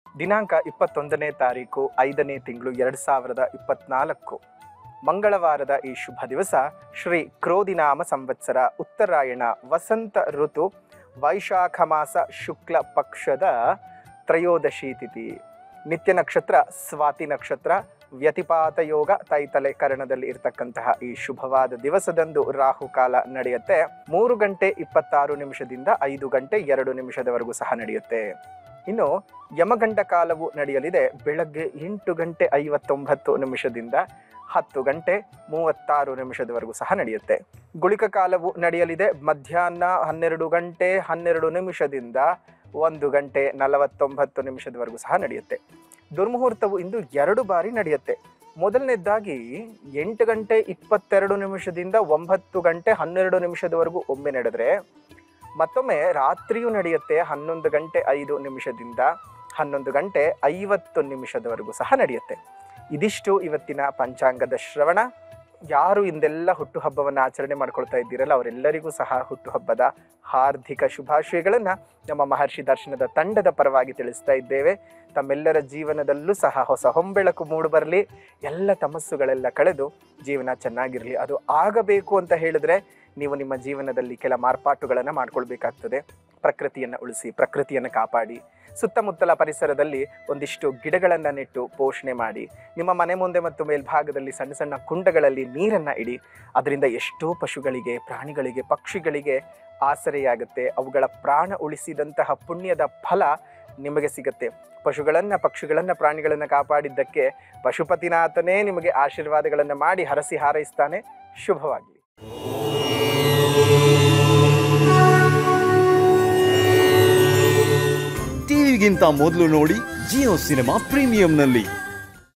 ದಿನಾಂಕ ಇಪ್ಪತ್ತೊಂದನೇ ತಾರೀಕು ಐದನೇ ತಿಂಗಳು ಎರಡು ಸಾವಿರದ ಇಪ್ಪತ್ನಾಲ್ಕು ಮಂಗಳವಾರದ ಈ ಶುಭ ದಿವಸ ಶ್ರೀ ಕ್ರೋಧಿನಾಮ ಸಂವತ್ಸರ ಉತ್ತರಾಯಣ ವಸಂತ ಋತು ವೈಶಾಖ ಮಾಸ ಶುಕ್ಲ ಪಕ್ಷದ ತ್ರಯೋದಶಿ ತಿಥಿ ನಿತ್ಯ ನಕ್ಷತ್ರ ಸ್ವಾತಿ ನಕ್ಷತ್ರ ವ್ಯತಿಪಾತ ಯೋಗ ತೈತಲೆ ಕರಣದಲ್ಲಿ ಇರತಕ್ಕಂತಹ ಈ ಶುಭವಾದ ದಿವಸದಂದು ರಾಹುಕಾಲ ನಡೆಯುತ್ತೆ ಮೂರು ಗಂಟೆ ಇಪ್ಪತ್ತಾರು ನಿಮಿಷದಿಂದ ಐದು ಗಂಟೆ ಎರಡು ನಿಮಿಷದವರೆಗೂ ಸಹ ನಡೆಯುತ್ತೆ ಇನ್ನು ಯಮಗಂಡ ಕಾಲವು ನಡೆಯಲಿದೆ ಬೆಳಗ್ಗೆ ಎಂಟು ಗಂಟೆ ಐವತ್ತೊಂಬತ್ತು ನಿಮಿಷದಿಂದ ಹತ್ತು ಗಂಟೆ ಮೂವತ್ತಾರು ನಿಮಿಷದವರೆಗೂ ಸಹ ನಡೆಯುತ್ತೆ ಗುಳಿಕ ಕಾಲವು ನಡೆಯಲಿದೆ ಮಧ್ಯಾಹ್ನ ಹನ್ನೆರಡು ಗಂಟೆ ಹನ್ನೆರಡು ನಿಮಿಷದಿಂದ ಒಂದು ಗಂಟೆ ನಲವತ್ತೊಂಬತ್ತು ನಿಮಿಷದವರೆಗೂ ಸಹ ನಡೆಯುತ್ತೆ ದುರ್ಮುಹೂರ್ತವು ಇಂದು ಎರಡು ಬಾರಿ ನಡೆಯುತ್ತೆ ಮೊದಲನೇದಾಗಿ ಎಂಟು ಗಂಟೆ ಇಪ್ಪತ್ತೆರಡು ನಿಮಿಷದಿಂದ ಒಂಬತ್ತು ಗಂಟೆ ಹನ್ನೆರಡು ನಿಮಿಷದವರೆಗೂ ಒಮ್ಮೆ ನಡೆದ್ರೆ ಮತ್ತೊಮ್ಮೆ ರಾತ್ರಿಯೂ ನಡೆಯುತ್ತೆ ಹನ್ನೊಂದು ಗಂಟೆ ಐದು ನಿಮಿಷದಿಂದ ಹನ್ನೊಂದು ಗಂಟೆ ಐವತ್ತು ನಿಮಿಷದವರೆಗೂ ಸಹ ನಡೆಯುತ್ತೆ ಇದಿಷ್ಟು ಇವತ್ತಿನ ಪಂಚಾಂಗದ ಶ್ರವಣ ಯಾರು ಇಂದೆಲ್ಲ ಹುಟ್ಟುಹಬ್ಬವನ್ನು ಆಚರಣೆ ಮಾಡ್ಕೊಳ್ತಾ ಇದ್ದೀರಲ್ಲ ಅವರೆಲ್ಲರಿಗೂ ಸಹ ಹುಟ್ಟುಹಬ್ಬದ ಹಾರ್ದಿಕ ಶುಭಾಶಯಗಳನ್ನು ನಮ್ಮ ಮಹರ್ಷಿ ದರ್ಶನದ ತಂಡದ ಪರವಾಗಿ ತಿಳಿಸ್ತಾ ಇದ್ದೇವೆ ತಮ್ಮೆಲ್ಲರ ಜೀವನದಲ್ಲೂ ಸಹ ಹೊಸ ಹೊಂಬೆಳಕು ಮೂಡಿಬರಲಿ ಎಲ್ಲ ತಮಸ್ಸುಗಳೆಲ್ಲ ಕಳೆದು ಜೀವನ ಚೆನ್ನಾಗಿರಲಿ ಅದು ಆಗಬೇಕು ಅಂತ ಹೇಳಿದ್ರೆ ನೀವು ನಿಮ್ಮ ಜೀವನದಲ್ಲಿ ಕೆಲ ಮಾರ್ಪಾಟುಗಳನ್ನು ಮಾಡ್ಕೊಳ್ಬೇಕಾಗ್ತದೆ ಪ್ರಕೃತಿಯನ್ನು ಉಳಿಸಿ ಪ್ರಕೃತಿಯನ್ನು ಕಾಪಾಡಿ ಸುತ್ತಮುತ್ತಲ ಪರಿಸರದಲ್ಲಿ ಒಂದಿಷ್ಟು ಗಿಡಗಳನ್ನು ನೆಟ್ಟು ಪೋಷಣೆ ಮಾಡಿ ನಿಮ್ಮ ಮನೆ ಮುಂದೆ ಮತ್ತು ಮೇಲ್ಭಾಗದಲ್ಲಿ ಸಣ್ಣ ಸಣ್ಣ ಕುಂಡಗಳಲ್ಲಿ ನೀರನ್ನು ಇಡಿ ಅದರಿಂದ ಎಷ್ಟೋ ಪಶುಗಳಿಗೆ ಪ್ರಾಣಿಗಳಿಗೆ ಪಕ್ಷಿಗಳಿಗೆ ಆಸರೆಯಾಗುತ್ತೆ ಅವುಗಳ ಪ್ರಾಣ ಉಳಿಸಿದಂತಹ ಪುಣ್ಯದ ಫಲ ನಿಮಗೆ ಸಿಗುತ್ತೆ ಪಶುಗಳನ್ನು ಪಕ್ಷಿಗಳನ್ನು ಪ್ರಾಣಿಗಳನ್ನು ಕಾಪಾಡಿದ್ದಕ್ಕೆ ಪಶುಪತಿನಾಥನೇ ನಿಮಗೆ ಆಶೀರ್ವಾದಗಳನ್ನು ಮಾಡಿ ಹರಸಿ ಹಾರೈಸ್ತಾನೆ ಶುಭವಾಗಲಿ ಟಿವಿಗಿಂತ ಮೊದಲು ನೋಡಿ ಜಿಯೋ ಸಿನಿಮಾ ಪ್ರೀಮಿಯಂನಲ್ಲಿ